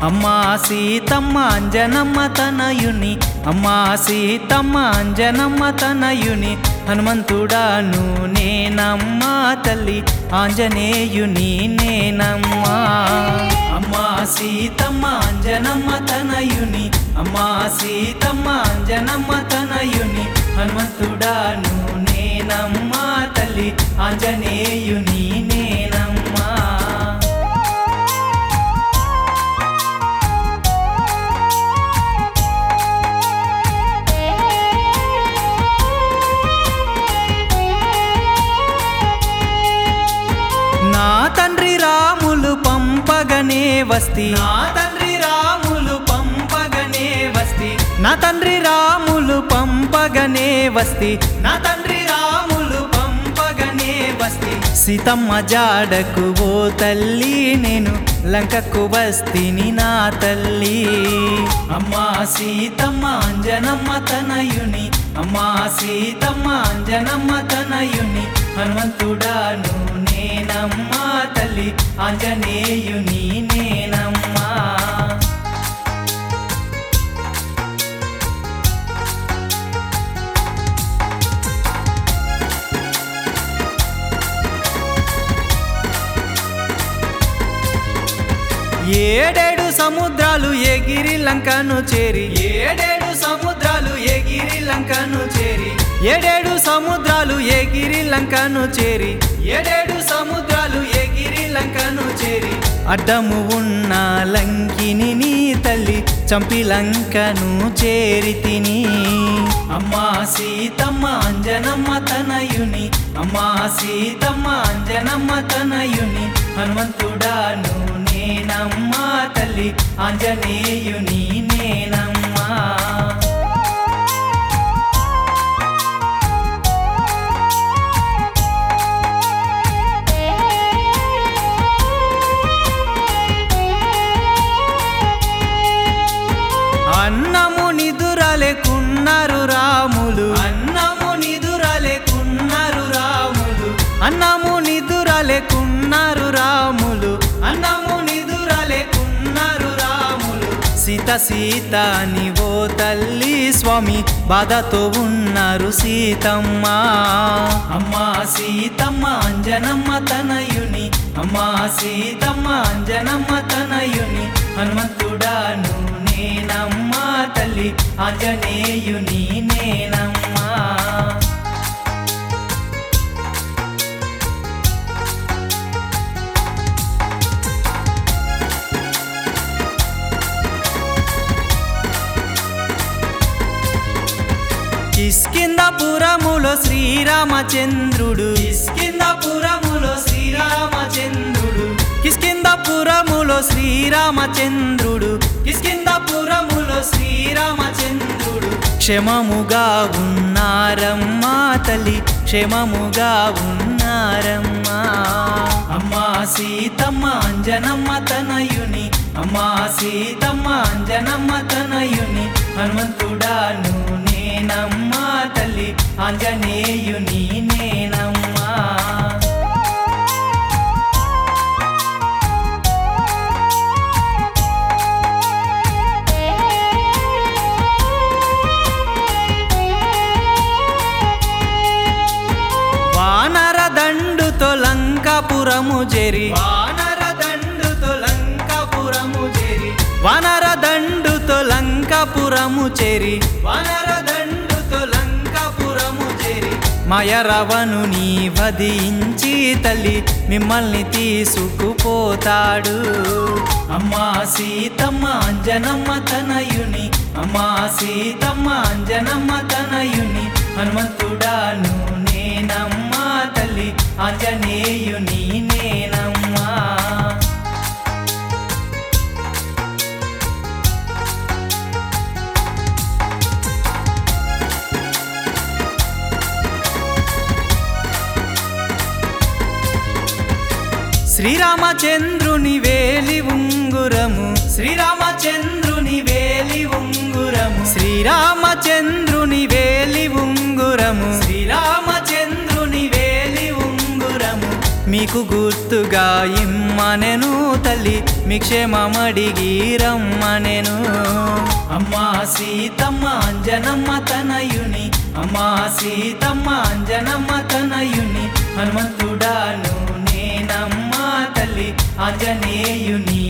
అమ్మా సీతమ్మ అంజనమ్మ తనయుని అమ్మా సీతమ్మ అంజనమ్మ తనయుని హనుమంతుడాను నేనమ్మా తల్లి ఆంజనేయుని నేనమ్మా అమ్మా సీతమ్మ అంజనమ్మ తనయుని అమ్మా సీతమ్మ అంజనమ్మ తనయుని హనుమంతుడాను నేనమ్మా తల్లి ఆంజనేయుని నేనమ్మా నా తండ్రి రాములు పంపగనే వస్తి నా తండ్రి రాములు పంపగనే వస్తి నా తండ్రి రాములు పంపగనే వస్తి నా తండ్రి రాములు పంపగనే వస్తి సీతమ్మ జాడకు ఓ తల్లి నేను లంకకు వస్తిని నా తల్లి అమ్మా సీతమ్మ అంజనమ్మ తనయుని అమ్మా సీతమ్మ అంజనమ్మ తనయుని హనుమంతుడాను నేనమ్మా తల్లి ఆంజనేయుని నేనమ్మా ఏడేడు సముద్రాలు ఎగిరి లంకను చేరి ఏడేడు సముద్రాలు ఎగిరి లంకను చేరి ఏడేడు సముద్రాలు ఎగిరి లంకను చేరి ఏడేడు సముద్రాలు ఎగిరి లంకను చేరి అడ్డము ఉన్న లంకిని నీ తల్లి చంపి లంకను చేరి తిని అమ్మా సీతమ్మ అంజనమ్మ తనయుని అమ్మా సీతమ్మ అంజనమ్మ తనయుని హనుమంతుడాను నేనమ్మా తల్లి ఆంజనేయుని నేనమ్మా అన్నము నిదురలేకున్నారు రాములు అన్నము నిదురలేకున్నారు రాములు అన్నము నిదురలేకున్నారు రాములు అన్నము నిదురలేకున్నారు రాములు సీత సీత అని ఓ తల్లి స్వామి బాధతో ఉన్నారు సీతమ్మ అమ్మా సీతమ్మ అంజనమ్మ తనయుని అమ్మా సీతమ్మ అంజనమ్మ తనయుని హనుమంతుడాను నేనమ్మా తల్లి ఆంజనేయుని నేనమ్మా కిష్కిందపురములో శ్రీరామచంద్రుడు కిష్కిందపురములో శ్రీరామచంద్రుడు కిష్కిందపురములో శ్రీరామచంద్రుడు కిష్కిందపురములో శ్రీరామచంద్రుడు క్షమముగా ఉన్నారమ్మా తల్లి క్షమముగా ఉన్నారమ్మా అమ్మా సీతమ్మ అంజనమ్మ తనయుని అమ్మా సీతమ్మ అంజనమ్మ తనయుని హనుమంతుడాను నేనమ్మా తల్లి ఆంజనేయుని నేనమ్మా వానర దండుతో లంకాపురము చేరి వానర దండుతో లంకాపురము చేరి వానర దండుతో లంకాపురము చేరి వానర దండుతో లంకాపురము చేరి మాయరవను నీ వధించి తల్లి మిమ్మల్ని తీసుకుపోతాడు అమ్మా సీతమ్మ అంజనమ్మ తనయుని అమ్మా సీతమ్మ అంజనమ్మ తనయుని హనుమంతుడాను నేనమ్మా తల్లి ఆంజనేయుని నేనమ్మా శ్రీరామచంద్రుని వేలి ఉంగురము శ్రీరామచంద్రుని వేలి ఉంగురము శ్రీరామచంద్రుని వేలి ఉంగురము శ్రీరామచంద్రుని వేలి ఉంగురము మీకు గుర్తుగా ఇమ్మనెను తల్లి మీ క్షేమమడిగి రమ్మనెను అమ్మా సీతమ్మ అంజనమ్మ తనయుని అమ్మా సీతమ్మ అంజనమ్మ తనయుని హనుమంతుడాను నేనమ్మా తల్లి ఆంజనేయుని